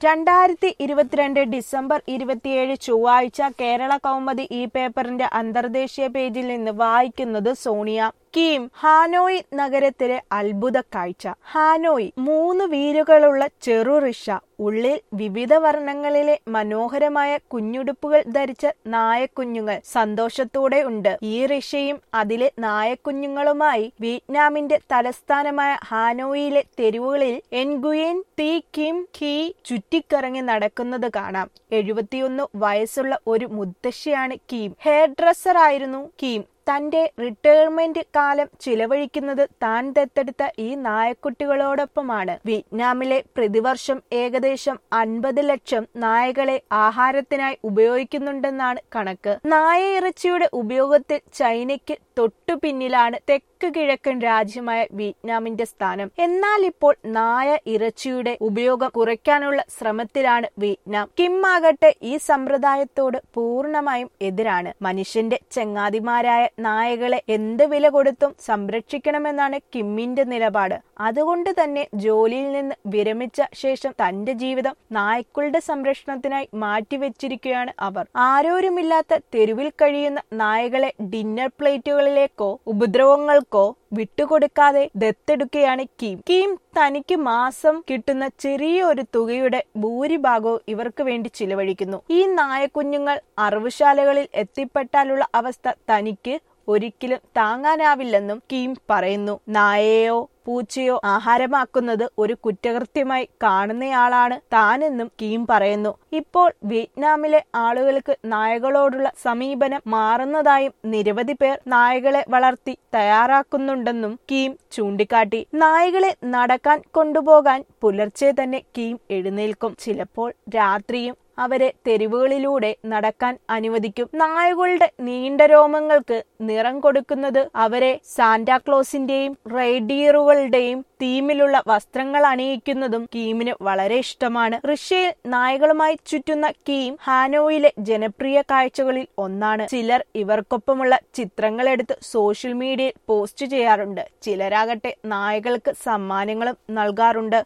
രണ്ടായിരത്തി ഇരുപത്തിരണ്ട് ഡിസംബർ ഇരുപത്തിയേഴ് ചൊവ്വാഴ്ച കേരള കൗമുദി ഈ പേപ്പറിന്റെ അന്തർദേശീയ പേജിൽ നിന്ന് വായിക്കുന്നത് സോണിയ കീം ഹാനോയ് നഗരത്തിലെ അത്ഭുത കാഴ്ച ഹാനോയ് മൂന്ന് വീലുകളുള്ള ചെറു റിഷ ഉള്ളിൽ വിവിധ വർണ്ണങ്ങളിലെ മനോഹരമായ കുഞ്ഞുടുപ്പുകൾ ധരിച്ച നായക്കുഞ്ഞുങ്ങൾ സന്തോഷത്തോടെ ഉണ്ട് ഈ റിഷയും അതിലെ നായക്കുഞ്ഞുങ്ങളുമായി വിയറ്റ്നാമിന്റെ തലസ്ഥാനമായ ഹാനോയിലെ തെരുവുകളിൽ എൻഗുയൻ തീ കിം ഖീ ചുറ്റിക്കറങ്ങി നടക്കുന്നത് കാണാം എഴുപത്തിയൊന്ന് വയസ്സുള്ള ഒരു മുത്തശ്ശിയാണ് കീം ഹെയർ ഡ്രസ്സർ ആയിരുന്നു കീം തന്റെ റിട്ടയർമെന്റ് കാലം ചിലവഴിക്കുന്നത് താൻ ദത്തെടുത്ത ഈ നായക്കുട്ടികളോടൊപ്പമാണ് വിയറ്റ്നാമിലെ പ്രതിവർഷം ഏകദേശം അൻപത് ലക്ഷം നായകളെ ആഹാരത്തിനായി ഉപയോഗിക്കുന്നുണ്ടെന്നാണ് കണക്ക് നായ ഇറച്ചിയുടെ ഉപയോഗത്തിൽ ചൈനയ്ക്ക് തൊട്ടു പിന്നിലാണ് തെക്ക് കിഴക്കൻ രാജ്യമായ വിയറ്റ്നാമിന്റെ സ്ഥാനം എന്നാൽ ഇപ്പോൾ നായ ഇറച്ചിയുടെ ഉപയോഗം കുറയ്ക്കാനുള്ള ശ്രമത്തിലാണ് വിയറ്റ്നാം കിം ആകട്ടെ ഈ സമ്പ്രദായത്തോട് പൂർണ്ണമായും എതിരാണ് മനുഷ്യന്റെ ചങ്ങാതിമാരായ നായകളെ എന്ത് വില കൊടുത്തും സംരക്ഷിക്കണമെന്നാണ് കിമ്മിന്റെ നിലപാട് അതുകൊണ്ട് തന്നെ ജോലിയിൽ നിന്ന് വിരമിച്ച ശേഷം തന്റെ ജീവിതം നായ്ക്കളുടെ സംരക്ഷണത്തിനായി മാറ്റിവെച്ചിരിക്കുകയാണ് അവർ ആരോരുമില്ലാത്ത തെരുവിൽ കഴിയുന്ന നായകളെ ഡിന്നർ പ്ലേറ്റുകളിലേക്കോ ഉപദ്രവങ്ങൾക്കോ വിട്ടുകൊടുക്കാതെ ദത്തെടുക്കുകയാണ് കീം കീം തനിക്ക് മാസം കിട്ടുന്ന ചെറിയൊരു തുകയുടെ ഭൂരിഭാഗവും ഇവർക്ക് വേണ്ടി ചിലവഴിക്കുന്നു ഈ നായക്കുഞ്ഞുങ്ങൾ അറവുശാലകളിൽ എത്തിപ്പെട്ടാലുള്ള അവസ്ഥ തനിക്ക് ഒരിക്കലും താങ്ങാനാവില്ലെന്നും കീം പറയുന്നു നായയോ പൂച്ചയോ ആഹാരമാക്കുന്നത് ഒരു കുറ്റകൃത്യമായി കാണുന്നയാളാണ് താനെന്നും കീം പറയുന്നു ഇപ്പോൾ വിയറ്റ്നാമിലെ ആളുകൾക്ക് നായകളോടുള്ള സമീപനം മാറുന്നതായും നിരവധി പേർ നായകളെ വളർത്തി തയ്യാറാക്കുന്നുണ്ടെന്നും കീം ചൂണ്ടിക്കാട്ടി നായകളെ നടക്കാൻ കൊണ്ടുപോകാൻ പുലർച്ചെ തന്നെ കീം എഴുന്നേൽക്കും ചിലപ്പോൾ രാത്രിയും അവരെ തെരുവുകളിലൂടെ നടക്കാൻ അനുവദിക്കും നായകളുടെ നീണ്ട രോമങ്ങൾക്ക് നിറം കൊടുക്കുന്നത് അവരെ സാന്റാക്ലോസിന്റെയും റെയ്ഡിയറുകളുടെയും തീമിലുള്ള വസ്ത്രങ്ങൾ അണിയിക്കുന്നതും കീമിന് വളരെ ഇഷ്ടമാണ് റഷ്യയിൽ നായകളുമായി ചുറ്റുന്ന കീം ഹാനോയിലെ ജനപ്രിയ കാഴ്ചകളിൽ ഒന്നാണ് ചിലർ ഇവർക്കൊപ്പമുള്ള ചിത്രങ്ങൾ എടുത്ത് സോഷ്യൽ മീഡിയയിൽ പോസ്റ്റ് ചെയ്യാറുണ്ട് ചിലരാകട്ടെ നായകൾക്ക് സമ്മാനങ്ങളും നൽകാറുണ്ട്